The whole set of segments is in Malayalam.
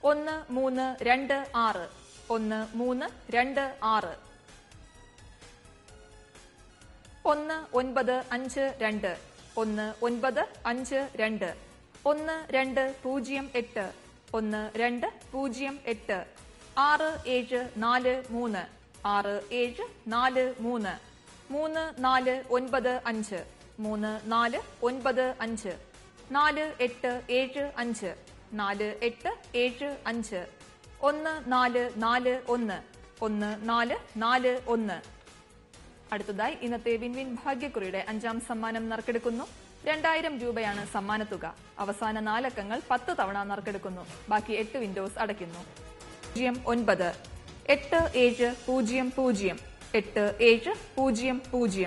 ഒന്ന് മൂന്ന് രണ്ട് ആറ് ഒന്ന് മൂന്ന് രണ്ട് ആറ് ഒന്ന് ഒൻപത് അഞ്ച് രണ്ട് ഒന്ന് ഒൻപത് അഞ്ച് രണ്ട് ഒന്ന് രണ്ട് പൂജ്യം എട്ട് ഒന്ന് രണ്ട് പൂജ്യം എട്ട് ആറ് ഏഴ് നാല് മൂന്ന് ആറ് ഏഴ് നാല് മൂന്ന് മൂന്ന് നാല് ഒൻപത് അഞ്ച് മൂന്ന് നാല് ഒൻപത് അഞ്ച് നാല് എട്ട് ഏഴ് അഞ്ച് നാല് എട്ട് ഏഴ് അഞ്ച് ഒന്ന് നാല് നാല് ഒന്ന് ഒന്ന് നാല് നാല് ഒന്ന് അടുത്തതായി ഇന്നത്തെ വിൻവിൻ ഭാഗ്യക്കുറിയുടെ അഞ്ചാം സമ്മാനം നറുക്കെടുക്കുന്നു രണ്ടായിരം രൂപയാണ് സമ്മാനത്തുക അവസാന നാലക്കങ്ങൾ പത്ത് തവണ നറുക്കെടുക്കുന്നു ബാക്കി എട്ട് വിൻഡോസ് അടയ്ക്കുന്നു പൂജ്യം ഒൻപത് എട്ട് ഏഴ് പൂജ്യം പൂജ്യം എട്ട് ഏഴ് പൂജ്യം പൂജ്യം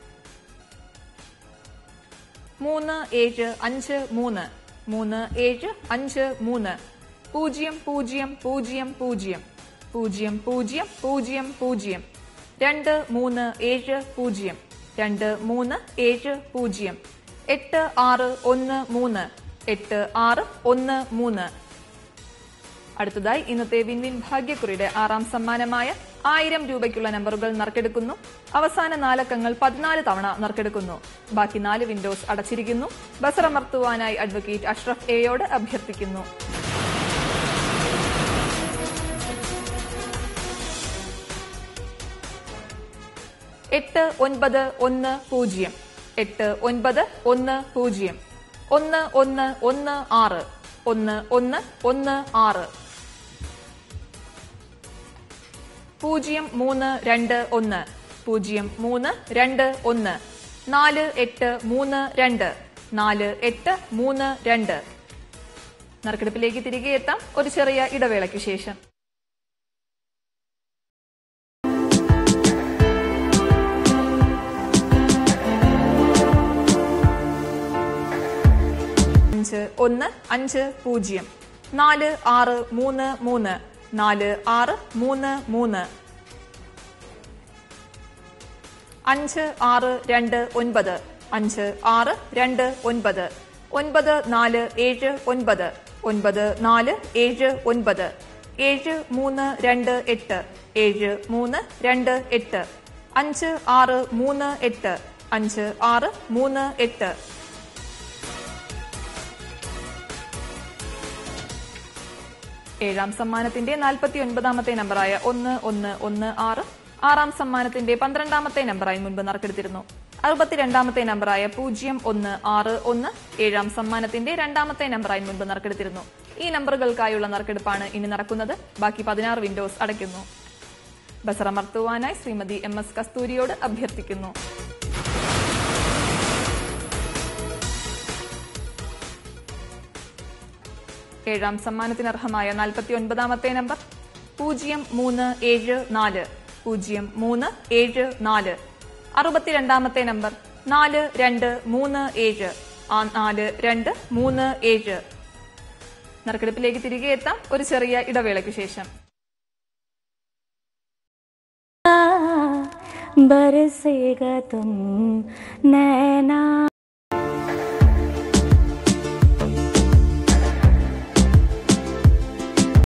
മൂന്ന് ഏഴ് അഞ്ച് മൂന്ന് മൂന്ന് ഏഴ് അഞ്ച് മൂന്ന് പൂജ്യം പൂജ്യം പൂജ്യം പൂജ്യം പൂജ്യം പൂജ്യം പൂജ്യം പൂജ്യം രണ്ട് മൂന്ന് ഏഴ് പൂജ്യം രണ്ട് മൂന്ന് ഏഴ് പൂജ്യം എട്ട് ആറ് ഒന്ന് മൂന്ന് എട്ട് ആറ് ഒന്ന് മൂന്ന് അടുത്തതായി ഇന്നത്തെ വിൻവിൻ ഭാഗ്യക്കുറിയുടെ ആറാം സമ്മാനമായ ആയിരം രൂപയ്ക്കുള്ള നമ്പറുകൾ നറുക്കെടുക്കുന്നു അവസാന നാലക്കങ്ങൾ പതിനാല് തവണ നറുക്കെടുക്കുന്നു ബാക്കി നാല് വിൻഡോസ് അടച്ചിരിക്കുന്നു ബസറമർത്തുവാനായി അഡ്വക്കേറ്റ് അഷ്റഫ് എയോട് അഭ്യർത്ഥിക്കുന്നു എട്ട് ഒൻപത് ഒന്ന് പൂജ്യം എട്ട് ഒൻപത് ഒന്ന് പൂജ്യം ഒന്ന് ഒന്ന് ഒന്ന് ആറ് ഒന്ന് ഒന്ന് ഒന്ന് ആറ് പൂജ്യം മൂന്ന് രണ്ട് ഒന്ന് പൂജ്യം മൂന്ന് രണ്ട് ഒന്ന് നാല് എട്ട് മൂന്ന് രണ്ട് നാല് എട്ട് മൂന്ന് രണ്ട് നറുക്കെടുപ്പിലേക്ക് തിരികെ എത്താം ഒരു ചെറിയ ഇടവേളയ്ക്ക് ശേഷം അഞ്ച് ഒന്ന് അഞ്ച് പൂജ്യം നാല് ആറ് മൂന്ന് മൂന്ന് നാല് ആറ് മൂന്ന് മൂന്ന് അഞ്ച് ആറ് രണ്ട് ഒൻപത് അഞ്ച് ആറ് രണ്ട് ഒൻപത് ഒൻപത് നാല് ഏഴ് ഒൻപത് ഒൻപത് നാല് ഏഴ് ഒൻപത് ഏഴ് മൂന്ന് രണ്ട് എട്ട് ഏഴ് മൂന്ന് രണ്ട് എട്ട് അഞ്ച് ആറ് മൂന്ന് എട്ട് അഞ്ച് ആറ് മൂന്ന് എട്ട് ഏഴാം സമ്മാനത്തിന്റെ നാൽപ്പത്തി ഒൻപതാമത്തെ നമ്പറായ ഒന്ന് ഒന്ന് ഒന്ന് ആറ് ആറാം സമ്മാനത്തിന്റെ പന്ത്രണ്ടാമത്തെ നമ്പറായി മുൻപ് നറുക്കെടുത്തിരുന്നു അറുപത്തിരണ്ടാമത്തെ നമ്പറായ പൂജ്യം ഒന്ന് ആറ് ഒന്ന് ഏഴാം സമ്മാനത്തിന്റെ രണ്ടാമത്തെ നമ്പറായി മുൻപ് നറുക്കെടുത്തിരുന്നു ഈ നമ്പറുകൾക്കായുള്ള നറുക്കെടുപ്പാണ് ഇനി നടക്കുന്നത് ബാക്കി പതിനാറ് വിൻഡോസ് അടയ്ക്കുന്നു ബസറമർത്തുവാനായി ശ്രീമതി എം എസ് കസ്തൂരിയോട് അഭ്യർത്ഥിക്കുന്നു ഏഴാം സമ്മാനത്തിന് അർഹമായ നാൽപ്പത്തി ഒൻപതാമത്തെ നമ്പർ പൂജ്യം മൂന്ന് ഏഴ് നാല് പൂജ്യം മൂന്ന് ഏഴ് നാല് അറുപത്തിരണ്ടാമത്തെ നമ്പർ നാല് രണ്ട് മൂന്ന് ഏഴ് ആ നാല് രണ്ട് മൂന്ന് ഏഴ് നറുക്കെടുപ്പിലേക്ക് തിരികെ എത്താം ഒരു ചെറിയ ഇടവേളയ്ക്ക് ശേഷം बरसेगा तुम नैना